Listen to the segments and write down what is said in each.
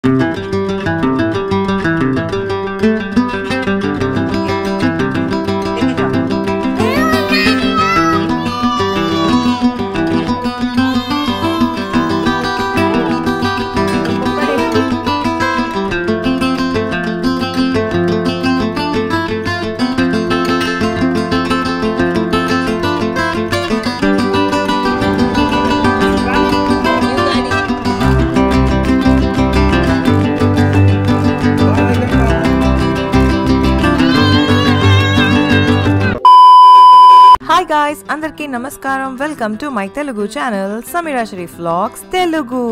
Hi guys అందరికీ నమస్కారం welcome to my Telugu channel Sameera Sharif vlogs Telugu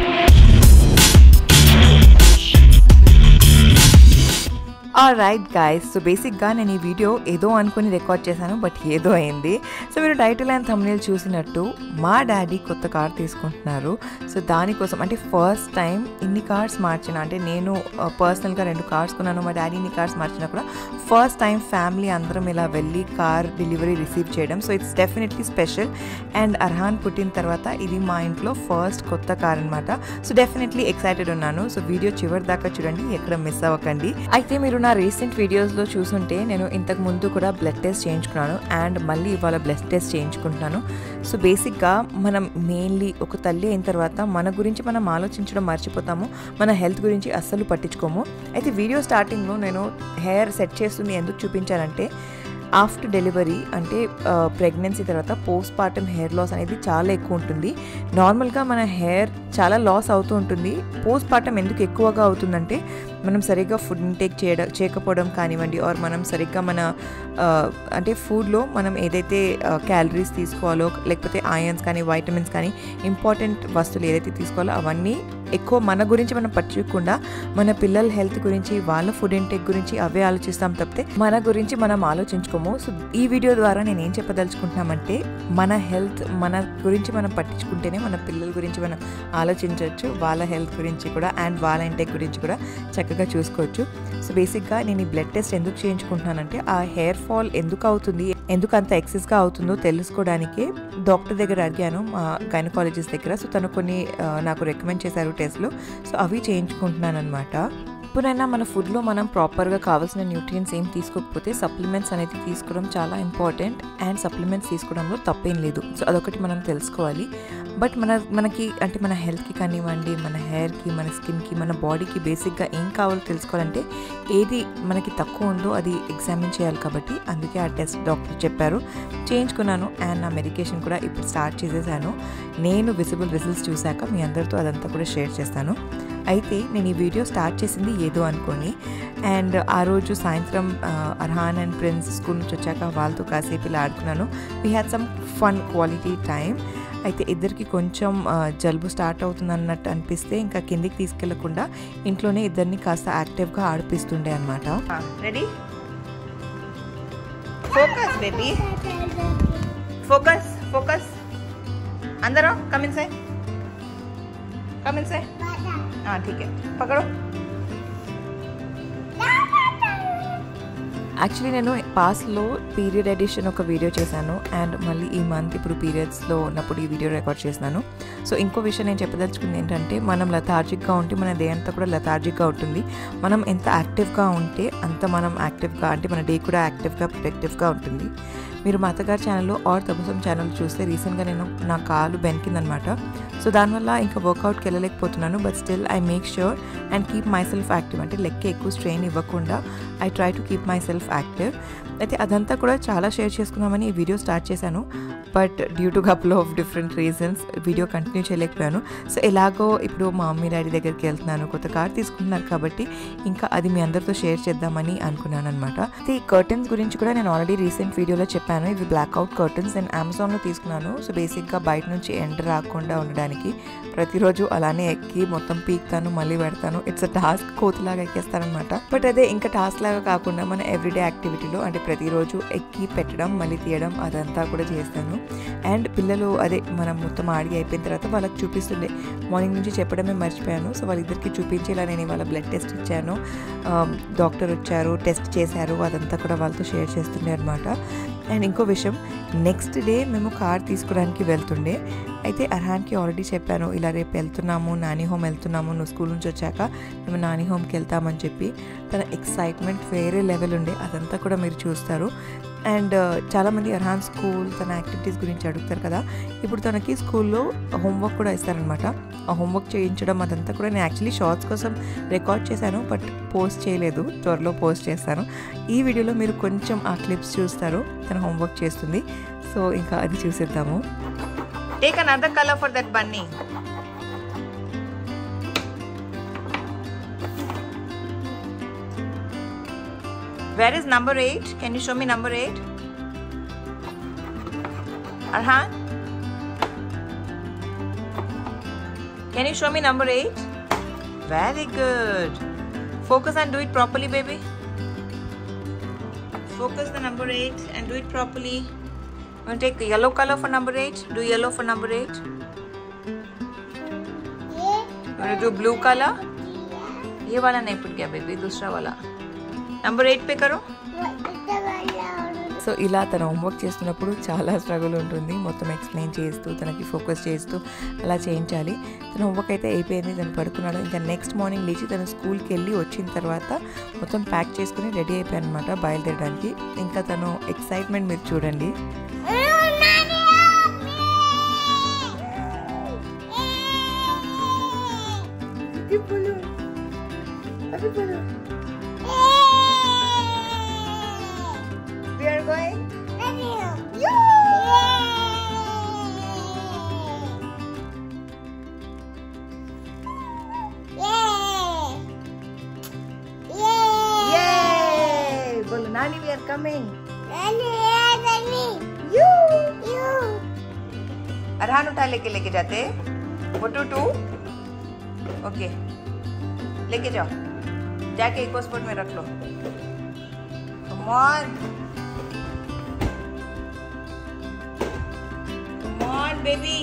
right guys so బేసిక్గా నేను ఈ వీడియో ఏదో అనుకుని రికార్డ్ చేశాను బట్ ఏదో అయింది సో మీరు టైటిల్ అండ్ thumbnail చూసినట్టు మా డాడీ కొత్త కార్ తీసుకుంటున్నారు సో దానికోసం అంటే ఫస్ట్ టైం ఇన్ని కార్స్ మార్చిన అంటే నేను పర్సనల్గా రెండు కార్స్ కొన్నాను మా డాడీ ఇన్ని కార్స్ మార్చినా కూడా ఫస్ట్ టైం ఫ్యామిలీ అందరం ఇలా వెళ్ళి కార్ డెలివరీ రిసీవ్ చేయడం so it's definitely special and Arhan పుట్టిన తర్వాత ఇది మా ఇంట్లో ఫస్ట్ కొత్త కార్ అనమాట సో డెఫినెట్లీ ఎక్సైటెడ్ ఉన్నాను సో వీడియో చివరి దాకా చూడండి ఎక్కడ మిస్ అవ్వకండి అయితే మీరు నా రీసెంట్ వీడియోస్లో చూసుంటే నేను ఇంతకు ముందు కూడా బ్లడ్ టెస్ట్ చేయించుకున్నాను అండ్ మళ్ళీ ఇవాళ బ్లడ్ టెస్ట్ చేయించుకుంటున్నాను సో బేసిక్గా మనం మెయిన్లీ ఒక తల్లి అయిన తర్వాత మన గురించి మనం ఆలోచించడం మర్చిపోతాము మన హెల్త్ గురించి అస్సలు పట్టించుకోము అయితే వీడియో స్టార్టింగ్లో నేను హెయిర్ సెట్ చేస్తుంది ఎందుకు చూపించానంటే ఆఫ్టర్ డెలివరీ అంటే ప్రెగ్నెన్సీ తర్వాత పోస్ట్ పార్టమ్ హెయిర్ లాస్ అనేది చాలా ఎక్కువ ఉంటుంది నార్మల్గా మన హెయిర్ చాలా లాస్ అవుతూ ఉంటుంది పోస్ట్ పార్టమ్ ఎందుకు ఎక్కువగా అవుతుందంటే మనం సరిగ్గా ఫుడ్ ఇంటేక్ చేయడం చేయకపోవడం కానివ్వండి ఆర్ మనం సరిగ్గా మన ఆ, అంటే ఫుడ్లో మనం ఏదైతే క్యాలరీస్ తీసుకోవాలో లేకపోతే ఆయన్స్ కానీ వైటమిన్స్ కానీ ఇంపార్టెంట్ వస్తువులు ఏదైతే తీసుకోవాలో అవన్నీ ఎక్కువ మన గురించి మనం పట్టించకుండా మన పిల్లల హెల్త్ గురించి వాళ్ళ ఫుడ్ ఇంటేక్ గురించి అవే ఆలోచిస్తాం తప్పితే మన గురించి మనం ఆలోచించుకోము సో ఈ వీడియో ద్వారా నేను ఏం చెప్పదలుచుకుంటున్నామంటే మన హెల్త్ మన గురించి మనం పట్టించుకుంటేనే మన పిల్లల గురించి మనం ఆలోచించవచ్చు వాళ్ళ హెల్త్ గురించి కూడా అండ్ వాళ్ళ ఇంటేక్ గురించి కూడా చక్కగా చూసుకోవచ్చు సో బేసిక్గా నేను ఈ బ్లడ్ టెస్ట్ ఎందుకు చేయించుకుంటున్నానంటే ఆ హెయిర్ ఫాల్ ఎందుకు అవుతుంది ఎందుకు అంత ఎక్సెస్గా అవుతుందో తెలుసుకోవడానికి డాక్టర్ దగ్గర అడిగాను మా గైనకాలజిస్ట్ దగ్గర సో తను కొన్ని ఆ, నాకు రికమెండ్ చేశారు టెస్ట్లు సో అవి చేయించుకుంటున్నాను అనమాట ఎప్పుడైనా మన ఫుడ్లో మనం ప్రాపర్గా కావాల్సిన న్యూట్రియన్స్ ఏం తీసుకోకపోతే సప్లిమెంట్స్ అనేది తీసుకోవడం చాలా ఇంపార్టెంట్ అండ్ సప్లిమెంట్స్ తీసుకోవడంలో తప్పేం లేదు సో అదొకటి మనం తెలుసుకోవాలి బట్ మన మనకి అంటే మన హెల్త్కి కానివ్వండి మన హెయిర్కి మన స్కిన్కి మన బాడీకి బేసిక్గా ఏం కావాలో తెలుసుకోవాలంటే ఏది మనకి తక్కువ ఉందో అది ఎగ్జామిన్ చేయాలి కాబట్టి అందుకే ఆ టెస్ట్ డాక్టర్ చెప్పారు చేయించుకున్నాను అండ్ నా మెడికేషన్ కూడా ఇప్పుడు స్టార్ట్ చేసేసాను నేను విజిబుల్ రిజల్ట్స్ చూశాక మీ అందరితో అదంతా కూడా షేర్ చేస్తాను అయితే నేను ఈ వీడియో స్టార్ట్ చేసింది ఏదో అనుకోని అండ్ ఆ రోజు సాయంత్రం ఆ, అర్హాన్ అండ్ ప్రిన్స్ స్కూల్ నుంచి వచ్చాక వాళ్ళతో కాసేపు ఇలా ఆడుకున్నాను we had some fun quality time అయితే ఇద్దరికి కొంచెం ఆ, జలుబు స్టార్ట్ అవుతుంది అన్నట్టు అనిపిస్తే ఇంకా కిందికి తీసుకెళ్లకుండా ఇంట్లోనే ఇద్దరిని కాస్త యాక్టివ్గా ఆడిపిస్తుండే అనమాట ready focus baby focus focus అందరూ కమిన్ సే కమిన్ సే हाँ ठीक है पकड़ो యాక్చువల్లీ నేను పాస్ట్లో పీరియడ్ ఎడిషన్ ఒక వీడియో చేశాను అండ్ మళ్ళీ ఈ మంత్ ఇప్పుడు పీరియడ్స్లో ఉన్నప్పుడు ఈ వీడియో రికార్డ్ చేసినాను సో ఇంకో విషయం నేను చెప్పదలుచుకుంది ఏంటంటే మనం లథార్జిక్గా ఉంటే మన డే అంతా కూడా లథార్జిక్గా ఉంటుంది మనం ఎంత యాక్టివ్గా ఉంటే అంత మనం యాక్టివ్గా అంటే మన డే కూడా యాక్టివ్గా ప్రొటెక్టివ్గా ఉంటుంది మీరు మా అత్తగారి ఛానల్లో ఆర్ తబసం ఛానల్ చూస్తే రీసెంట్గా నేను నా కాలు బెనికిందనమాట సో దానివల్ల ఇంకా వర్కౌట్కి వెళ్ళలేకపోతున్నాను but still I make sure and keep myself active అంటే లెక్క ఎక్కువ స్ట్రెయిన్ ఇవ్వకుండా I try to keep myself active అయితే అదంతా కూడా చాలా షేర్ చేసుకుందామని ఈ వీడియో స్టార్ట్ చేశాను but due to couple of different reasons video continue చేయలేకపోయాను సో ఎలాగో ఇప్పుడు మా మమ్మీ డాడీ దగ్గరికి వెళ్తున్నాను కొత్త కార్ తీసుకుంటున్నారు కాబట్టి ఇంకా అది మీ అందరితో షేర్ చేద్దామని అనుకున్నాను అనమాట అయితే ఈ కర్టన్స్ గురించి కూడా నేను ఆల్రెడీ రీసెంట్ వీడియోలో చెప్పాను ఇవి బ్లాక్అవుట్ కర్టన్స్ నేను అమెజాన్లో తీసుకున్నాను సో బేసిక్గా బయట నుంచి ఎండ రాకుండా ఉండడానికి ప్రతిరోజు అలానే ఎక్కి మొత్తం పీక్తాను మళ్ళీ పెడతాను ఇట్స్ అ టాస్క్ కోతిలాగా ఎక్కేస్తానమాట బట్ అదే ఇంకా టాస్క్ లాగా కాకుండా మన ఎవ్రీడే యాక్టివిటీలో అంటే ప్రతిరోజు ఎక్కి పెట్టడం మళ్ళీ తీయడం అదంతా కూడా చేస్తాను అండ్ పిల్లలు అదే మనం మొత్తం ఆడి అయిపోయిన తర్వాత వాళ్ళకి చూపిస్తుండే మార్నింగ్ నుంచి చెప్పడమే మర్చిపోయాను సో వాళ్ళిద్దరికి చూపించి ఇలా నేను ఇవాళ బ్లడ్ టెస్ట్ ఇచ్చాను డాక్టర్ వచ్చారు టెస్ట్ చేశారు అదంతా కూడా వాళ్ళతో షేర్ చేస్తుండే అనమాట అండ్ ఇంకో విషయం నెక్స్ట్ డే మేము కార్ తీసుకోవడానికి వెళ్తుండే అయితే అర్హాన్కి ఆల్రెడీ చెప్పాను ఇలా రేపు వెళ్తున్నాము నాని హోమ్ వెళ్తున్నాము నువ్వు స్కూల్ నుంచి వచ్చాక మేము నాని హోమ్కి వెళ్తామని చెప్పి తన ఎక్సైట్మెంట్ వేరే లెవెల్ ఉండే అదంతా కూడా మీరు చూస్తారు అండ్ చాలామంది అర్హాన్ స్కూల్ తన యాక్టివిటీస్ గురించి అడుగుతారు కదా ఇప్పుడు తనకి స్కూల్లో హోంవర్క్ కూడా ఇస్తారనమాట ఆ హోంవర్క్ చేయించడం అదంతా కూడా నేను యాక్చువల్లీ షార్ట్స్ కోసం రికార్డ్ చేశాను బట్ పోస్ట్ చేయలేదు త్వరలో పోస్ట్ చేస్తాను ఈ వీడియోలో మీరు కొంచెం ఆ క్లిప్స్ చూస్తారు తన హోంవర్క్ చేస్తుంది సో ఇంకా అది చూసేద్దాము take another colour for that bunny Where is number 8? Can you show me number 8? Arhan? Can you show me number 8? Very good. Focus and do it properly, baby. Focus the number 8 and do it properly. You want to take the yellow color for number 8? Do yellow for number 8. You want to do blue color? ये वाला नहीं put गया baby दूसरा वाला number eight పే కరో సో ఇలా తన హోంవర్క్ చేస్తున్నప్పుడు చాలా స్ట్రగుల్ ఉంటుంది మొత్తం ఎక్స్ప్లెయిన్ చేస్తూ తనకి ఫోకస్ చేస్తూ అలా చేయించాలి తన హోంవర్క్ అయితే అయిపోయింది తను పడుకున్నాడు ఇంకా నెక్స్ట్ మార్నింగ్ లేచి తను స్కూల్కి వెళ్ళి వచ్చిన తర్వాత మొత్తం ప్యాక్ చేసుకుని రెడీ అయిపోయాను అనమాట బయలుదేరడానికి ఇంకా తను ఎక్సైట్మెంట్ మీరు చూడండి We are going. Yay! बोलो नानी we are coming. अरहान उठा लेके लेके जाते वो टू टू ओके लेके जाओ जाके इको स्पॉट में रख लो Come on. Come on, baby.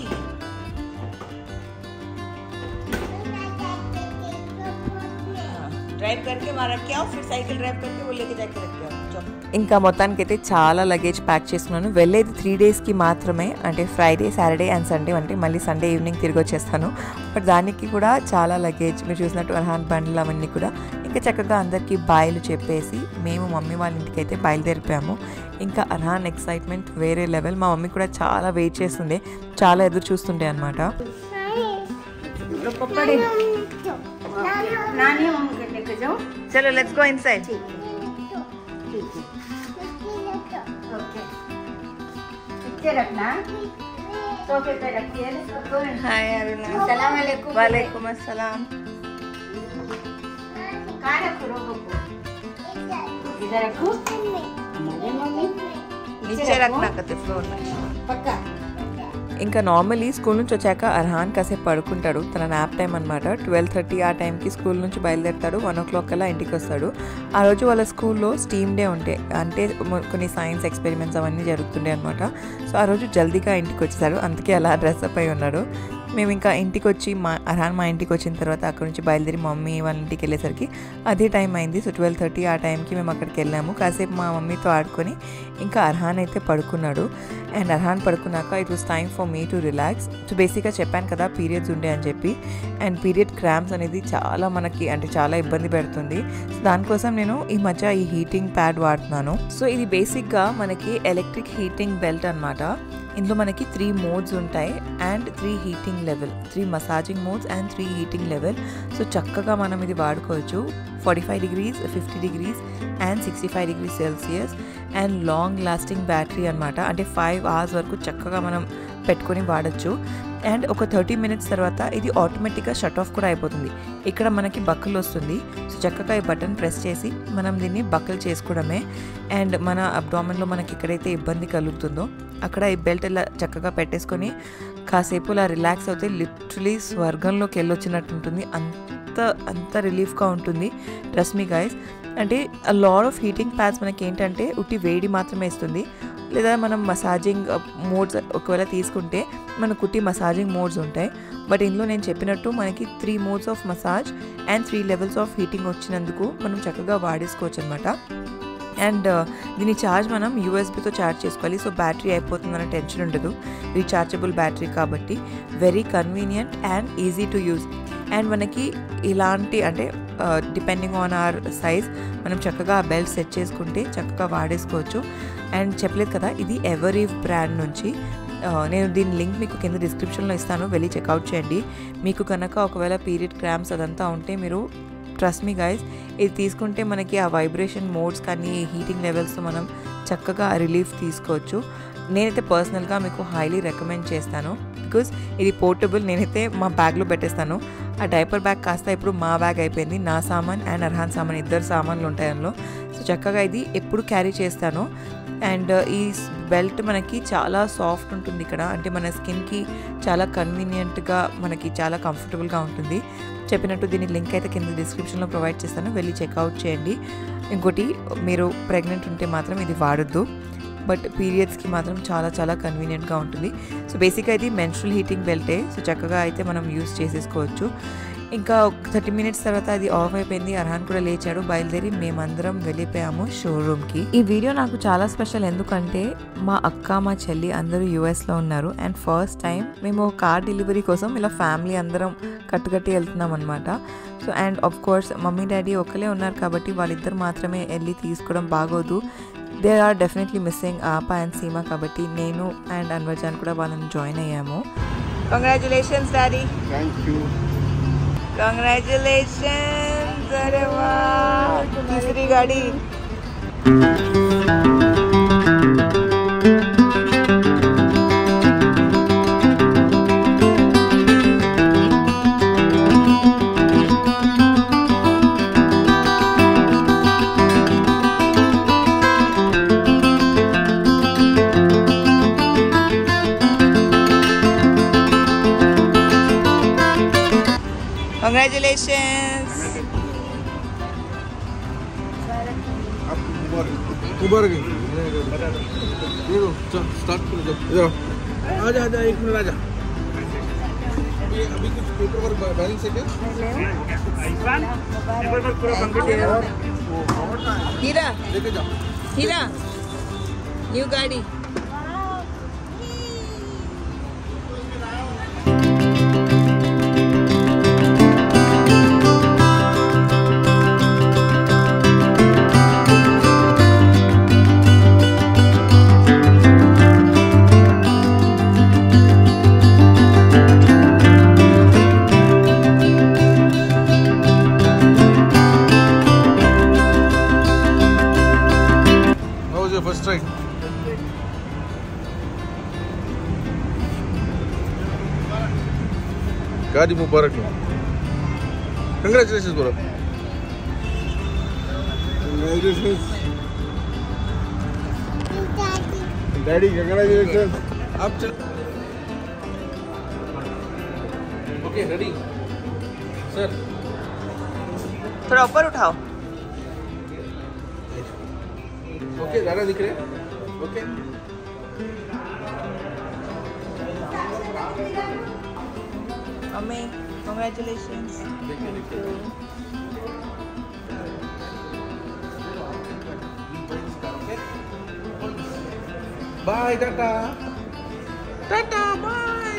Drive करके वहाँ रख के आओ फिर साइकिल ड्राइव करके वो लेके जाके रख के आओ जाओ ఇంకా మొత్తానికైతే చాలా లగేజ్ ప్యాక్ చేసుకున్నాను వెళ్ళేది త్రీ డేస్కి మాత్రమే అంటే ఫ్రైడే సాటర్డే అండ్ సండే అంటే మళ్ళీ సండే ఈవినింగ్ తిరిగి వచ్చేస్తాను బట్ దానికి కూడా చాలా లగేజ్ మీరు చూసినట్టు అర్హాన్ బండ్లు అవన్నీ కూడా ఇంకా చక్కగా అందరికీ బాయిలు చెప్పేసి మేము మమ్మీ వాళ్ళ ఇంటికి అయితే బయలుదేరిపోయాము ఇంకా అర్హాన్ ఎక్సైట్మెంట్ వేరే లెవెల్ మా మమ్మీ కూడా చాలా వెయిట్ చేస్తుండే చాలా ఎదురు చూస్తుండే అనమాట नानी होम के लेके जाओ చలో లెట్స్ గో ఇన్సైడ్ ओके पीछे रखना सोफे पे रखिए హాయ్ అరుణ सलाम वालेकुम वालेकुम अस्सलाम कहाँ रखो रोबो को इधर रखो अरे मम्मी नीचे रखना कते फ्लोर में पक्का ఇంకా నార్మలీ స్కూల్ నుంచి వచ్చాక అర్హాన్ కాసేపు పడుకుంటాడు తన నాప్ టైం అనమాట ట్వెల్వ్ థర్టీ ఆ టైంకి స్కూల్ నుంచి బయలుదేరుతాడు వన్ ఓ క్లాక్ కల్లా ఇంటికి వస్తాడు ఆ రోజు వాళ్ళ స్కూల్లో స్టీమ్ డే ఉంటే అంటే మొ- కొన్ని సైన్స్ ఎక్స్పెరిమెంట్స్ అవన్నీ జరుగుతుండే అనమాట సో ఆ రోజు జల్దీగా ఇంటికి వచ్చేసాడు అందుకే అలా డ్రెస్అప్ అయి ఉన్నాడు మేము ఇంకా ఇంటికి వచ్చి మా అర్హాన్ మా ఇంటికి వచ్చిన తర్వాత అక్కడ నుంచి బయలుదేరి మమ్మీ వాళ్ళ ఇంటికి వెళ్ళేసరికి అదే టైం అయింది సో ట్వెల్వ్ థర్టీ ఆ టైంకి మేము అక్కడికి వెళ్ళాము కాసేపు మా మమ్మీతో ఆడుకొని ఇంకా అర్హాన్ అయితే పడుకున్నాడు అండ్ అర్హాన్ పడుకున్నాక it was time for me to relax so బేసిక్గా చెప్పాను కదా పీరియడ్స్ ఉండే అని చెప్పి అండ్ పీరియడ్ క్రామ్స్ అనేది చాలా మనకి అంటే చాలా ఇబ్బంది పెడుతుంది సో దానికోసం నేను ఈ మధ్య ఈ హీటింగ్ ప్యాడ్ వాడుతున్నాను సో ఇది బేసిక్గా మనకి ఎలక్ట్రిక్ హీటింగ్ బెల్ట్ అనమాట ఇందులో మనకి త్రీ మోడ్స్ ఉంటాయి and three heating level three massaging modes and three heating level so చక్కగా మనం ఇది వాడుకోవచ్చు forty five degrees fifty degrees and sixty five degrees celsius and long lasting battery అనమాట అంటే ఫైవ్ అవర్స్ వరకు చక్కగా మనం పెట్టుకొని వాడచ్చు అండ్ ఒక థర్టీ మినిట్స్ తర్వాత ఇది ఆటోమేటిక్గా షట్ ఆఫ్ కూడా అయిపోతుంది ఇక్కడ మనకి బక్కలు వస్తుంది సో చక్కగా ఈ బటన్ ప్రెస్ చేసి మనం దీన్ని బక్కలు చేసుకోవడమే అండ్ మన అబ్డామిన్లో మనకి ఎక్కడైతే ఇబ్బంది కలుగుతుందో అక్కడ ఈ బెల్ట్ ఇలా చక్కగా పెట్టేసుకొని కాసేపు ఇలా రిలాక్స్ అవుతే లిటరలీ స్వర్గంలోకి వెళ్ళొచ్చినట్టు ఉంటుంది అంత అంత రిలీఫ్గా ఉంటుంది ట్రస్ట్ మీ గైస్ అంటే లాడ్ ఆఫ్ హీటింగ్ ప్యాడ్స్ మనకి ఏంటంటే ఉట్టి వేడి మాత్రమే ఇస్తుంది లేదా మనం మసాజింగ్ మోడ్స్ ఒకవేళ తీసుకుంటే మనకు కుట్టి మసాజింగ్ మోడ్స్ ఉంటాయి బట్ ఇందులో నేను చెప్పినట్టు మనకి three modes of massage and three levels of heating వచ్చినందుకు మనం చక్కగా వాడేసుకోవచ్చు అనమాట అండ్ దీని ఛార్జ్ మనం యూఎస్బితో ఛార్జ్ చేసుకోవాలి సో బ్యాటరీ అయిపోతుందనే టెన్షన్ ఉండదు రీఛార్జబుల్ బ్యాటరీ కాబట్టి very convenient and easy to use and మనకి ఇలాంటి అంటే డిపెండింగ్ ఆన్ అవర్ సైజ్ మనం చక్కగా ఆ బెల్ట్ సెట్ చేసుకుంటే చక్కగా వాడేసుకోవచ్చు అండ్ చెప్పలేదు కదా ఇది ఎవరీవ్ బ్రాండ్ నుంచి ఆ, నేను దీని లింక్ మీకు కింద డిస్క్రిప్షన్లో ఇస్తాను వెళ్ళి చెక్అవుట్ చేయండి మీకు కనుక ఒకవేళ పీరియడ్ క్రామ్స్ అదంతా ఉంటే మీరు ట్రస్ట్ మీ గైస్ ఇది తీసుకుంటే మనకి ఆ వైబ్రేషన్ మోడ్స్ కానీ హీటింగ్ లెవెల్స్తో మనం చక్కగా రిలీఫ్ తీసుకోవచ్చు నేనైతే పర్సనల్గా మీకు హైలీ రికమెండ్ చేస్తాను బికాస్ ఇది పోర్టబుల్ నేనైతే మా బ్యాగ్లో పెట్టేస్తాను ఆ డైపర్ బ్యాగ్ కాస్త ఇప్పుడు మా బ్యాగ్ అయిపోయింది నా సామాన్ అండ్ అర్హాన్ సామాన్ ఇద్దరు సామాన్లు ఉంటాయి అందులో సో చక్కగా ఇది ఎప్పుడు క్యారీ చేస్తాను అండ్ ఈ బెల్ట్ మనకి చాలా సాఫ్ట్ ఉంటుంది ఇక్కడ అంటే మన స్కిన్కి చాలా కన్వీనియంట్గా మనకి చాలా కంఫర్టబుల్గా ఉంటుంది చెప్పినట్టు దీని లింక్ అయితే కింద డిస్క్రిప్షన్లో ప్రొవైడ్ చేస్తాను వెళ్ళి చెక్అవుట్ చేయండి ఇంకోటి మీరు ప్రెగ్నెంట్ ఉంటే మాత్రం ఇది వాడొద్దు బట్ పీరియడ్స్కి మాత్రం చాలా చాలా కన్వీనియంట్గా ఉంటుంది సో బేసిక్గా ఇది మెన్స్ట్రల్ హీటింగ్ బెల్టే సో చక్కగా అయితే మనం యూస్ చేసేసుకోవచ్చు ఇంకా థర్టీ మినిట్స్ తర్వాత అది ఆఫ్ అయిపోయింది అర్హాన్ కూడా లేచాడు బయలుదేరి మేమందరం వెళ్ళిపోయాము షోరూమ్కి ఈ వీడియో నాకు చాలా స్పెషల్ ఎందుకంటే మా అక్క మా చెల్లి అందరూ యూఎస్లో ఉన్నారు అండ్ ఫస్ట్ టైం మేము కార్ డెలివరీ కోసం ఇలా ఫ్యామిలీ అందరం కట్టుకట్టి వెళ్తున్నాం అనమాట so and of course mummy daddy ఒకలే ఉన్నారు కాబట్టి వాళ్ళిద్దరు మాత్రమే వెళ్ళి తీసుకోవడం బాగోదు దే ఆర్ డెఫినెట్లీ మిస్సింగ్ ఆప అండ్ సీమా కాబట్టి నేను అండ్ అన్వర్జాన్ కూడా వాళ్ళని జాయిన్ అయ్యాము congratulations daddy thank you congratulation अरे वाह तीसरी गाड़ी Congratulations. आप मुबारक मुबारक ये लो चल स्टार्ट करो जब इधर आओ। आजा आजा एक मिनट आजा अभी अभी कुछ पेपर वर्क बैलेंस है क्या हीरा लेके जाओ हीरा न्यू गाड़ी How was your first ride? गाड़ी मुबारक लो कंग्रेचुलेशन ब्रो डैडी कंग्रेचुलेशन आप चल ओके रेडी सर थोड़ा ऊपर उठाओ ओके दादा दिख रहे ओके मम्मी कंग्रेचुलेशंस देखिए देखिए बाय टाटा टाटा बाय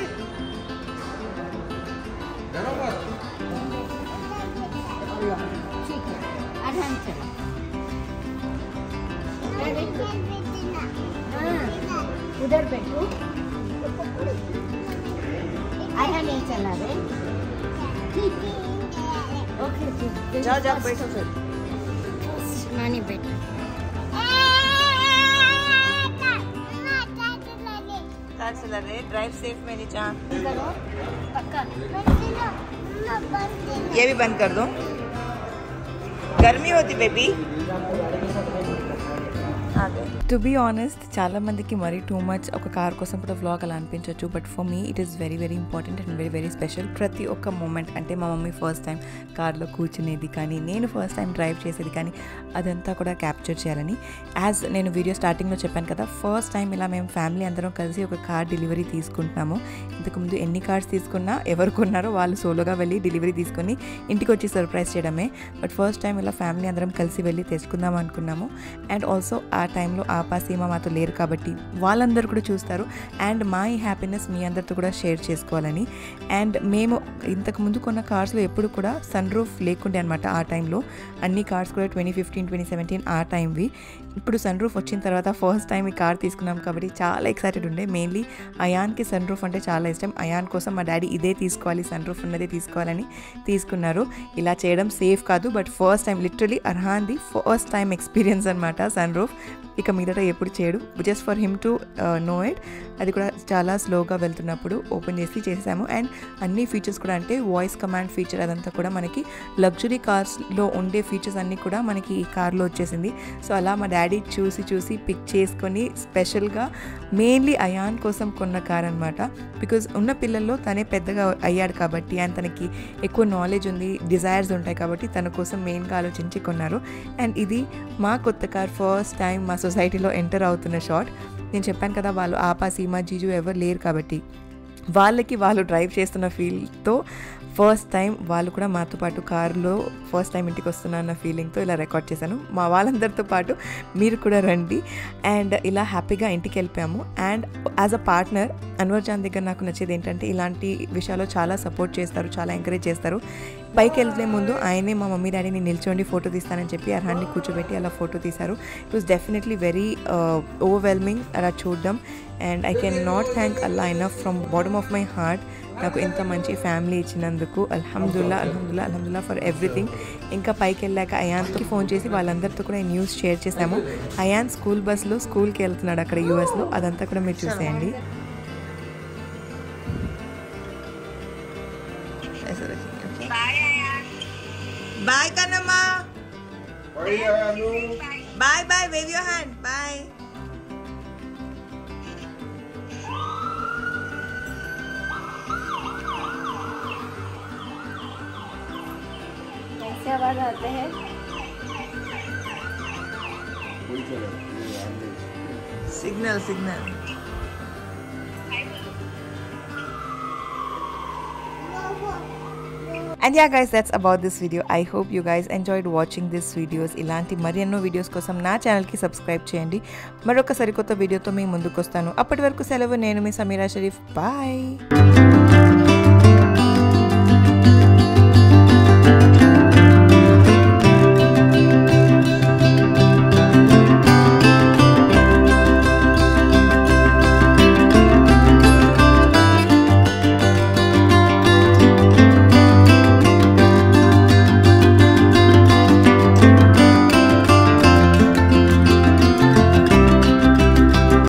डरो मत ठीक है आराम चलो हाँ, उधर बैठो आया नहीं चला रे ओके ठीक जाओ जाओ बैठो फिर नानी बैठो कार चला रहे ड्राइव सेफ मेरी जान करो पक्का ये भी बंद कर दो गर्मी होती बेबी అదే టు బీ ఆనెస్ట్ చాలా మందికి మరీ టూ మచ్ ఒక కార్ కోసం కూడా వ్లాగ్ అలా అనిపించవచ్చు but for me it is very very important and very very special ప్రతి ఒక్క మూమెంట్ అంటే మా మమ్మీ ఫస్ట్ టైం కార్లో కూర్చునేది కానీ నేను ఫస్ట్ టైం డ్రైవ్ చేసేది కానీ అదంతా కూడా క్యాప్చర్ చేయాలని యాజ్ నేను వీడియో స్టార్టింగ్లో చెప్పాను కదా ఫస్ట్ టైం ఇలా మేము ఫ్యామిలీ అందరం కలిసి ఒక కార్ డెలివరీ తీసుకుంటున్నాము ఇంతకుముందు ఎన్ని కార్స్ తీసుకున్నా ఎవరు కొన్నారో వాళ్ళు సోలోగా వెళ్ళి డెలివరీ తీసుకొని ఇంటికి వచ్చి సర్ప్రైజ్ చేయడమే బట్ ఫస్ట్ టైం ఇలా ఫ్యామిలీ అందరం కలిసి వెళ్ళి తెచ్చుకుందాం అనుకున్నాము అండ్ ఆల్సో ఆ టైంలో ఆపా సీమ మాతో లేరు కాబట్టి వాళ్ళందరూ కూడా చూస్తారు అండ్ మా ఈ హ్యాపీనెస్ మీ అందరితో కూడా షేర్ చేసుకోవాలని అండ్ మేము ఇంతకు ముందు కొన్న కార్స్లో ఎప్పుడు కూడా సన్ రూఫ్ లేకుండే అనమాట ఆ టైంలో అన్ని కార్స్ కూడా ట్వంటీ ఫిఫ్టీన్ ట్వంటీ సెవెంటీన్ ఆ టైంవి ఇప్పుడు సన్ రూఫ్ వచ్చిన తర్వాత ఫస్ట్ టైం ఈ కార్ తీసుకున్నాం కాబట్టి చాలా ఎక్సైటెడ్ ఉండే మెయిన్లీ అయాన్కి సన్ రూఫ్ అంటే చాలా ఇష్టం అయాన్ కోసం మా డాడీ ఇదే తీసుకోవాలి సన్ రూఫ్ ఉన్నదే తీసుకోవాలని తీసుకున్నారు ఇలా చేయడం సేఫ్ కాదు బట్ ఫస్ట్ టైం లిటరలీ అర్హాన్ది ఫస్ట్ టైం ఎక్స్పీరియన్స్ అనమాట సన్ రూఫ్ ఇక మీదట ఎప్పుడు చేయడు just for him to know it అది కూడా చాలా స్లోగా వెళ్తున్నప్పుడు ఓపెన్ చేసి చేసాము అండ్ అన్ని ఫీచర్స్ కూడా అంటే వాయిస్ కమాండ్ ఫీచర్ అదంతా కూడా మనకి లగ్జరీ కార్స్లో ఉండే ఫీచర్స్ అన్నీ కూడా మనకి ఈ కార్లో వచ్చేసింది సో అలా మా డాడీ చూసి చూసి పిక్ చేసుకొని స్పెషల్గా మెయిన్లీ అయాన్ కోసం కొన్న కార్ అనమాట బికాజ్ ఉన్న పిల్లల్లో తనే పెద్దగా అయ్యాడు కాబట్టి అండ్ తనకి ఎక్కువ నాలెడ్జ్ ఉంది డిజైర్స్ ఉంటాయి కాబట్టి తన కోసం మెయిన్గా ఆలోచించి కొన్నారు అండ్ ఇది మా కొత్త కార్ ఫస్ట్ టైం మా సొసైటీలో ఎంటర్ అవుతున్న షాట్ నేను చెప్పాను కదా వాళ్ళు ఆపా సీమా జీజు ఎవరు లేరు కాబట్టి వాళ్ళకి వాళ్ళు డ్రైవ్ చేస్తున్న ఫీల్తో ఫస్ట్ టైం వాళ్ళు కూడా మాతో పాటు కారులో ఫస్ట్ టైం ఇంటికి వస్తున్నా అన్న ఫీలింగ్తో ఇలా రికార్డ్ చేశాను మా వాళ్ళందరితో పాటు మీరు కూడా రండి అండ్ ఇలా హ్యాపీగా ఇంటికి వెళ్ళిపోయాము and as a partner Anwar John దగ్గర నాకు నచ్చేది ఏంటంటే ఇలాంటి విషయాల్లో చాలా సపోర్ట్ చేస్తారు చాలా ఎంకరేజ్ చేస్తారు పైకి వెళ్తే ముందు ఆయనే మా మమ్మీ డాడీని నిల్చోండి ఫోటో తీస్తానని చెప్పి అర్హాన్ని కూర్చోబెట్టి అలా ఫోటో తీశారు it was definitely very overwhelming అలా చూడడం and I can not thank Allah enough from bottom of my heart నాకు ఇంత మంచి ఫ్యామిలీ ఇచ్చినందుకు అల్హమ్దుల్లా అల్హమ్దుల్లా అల్హమ్దుల్లా ఫర్ ఎవ్రీథింగ్ ఇంకా పైకి వెళ్ళాక అయాన్కి ఫోన్ చేసి వాళ్ళందరితో కూడా ఈ న్యూస్ షేర్ చేశాము అయాన్ స్కూల్ బస్లో స్కూల్కి వెళ్తున్నాడు అక్కడ యూఎస్లో అదంతా కూడా మీరు చూసేయండి బాయ్ కన్నమ్మా bye bye wave your hand bye कैसे आवाज आते हैं Signal, signal. And yeah guys, that's about this video. I hope you guys enjoyed watching these videos. ఇలాంటి మరి ఎన్నో వీడియోస్ కోసం నా ఛానల్కి సబ్స్క్రైబ్ చేయండి మరొక సరికొత్త వీడియోతో మీ ముందుకు వస్తాను అప్పటి వరకు సెలవు నేను మీ సమీరా షరీఫ్ బాయ్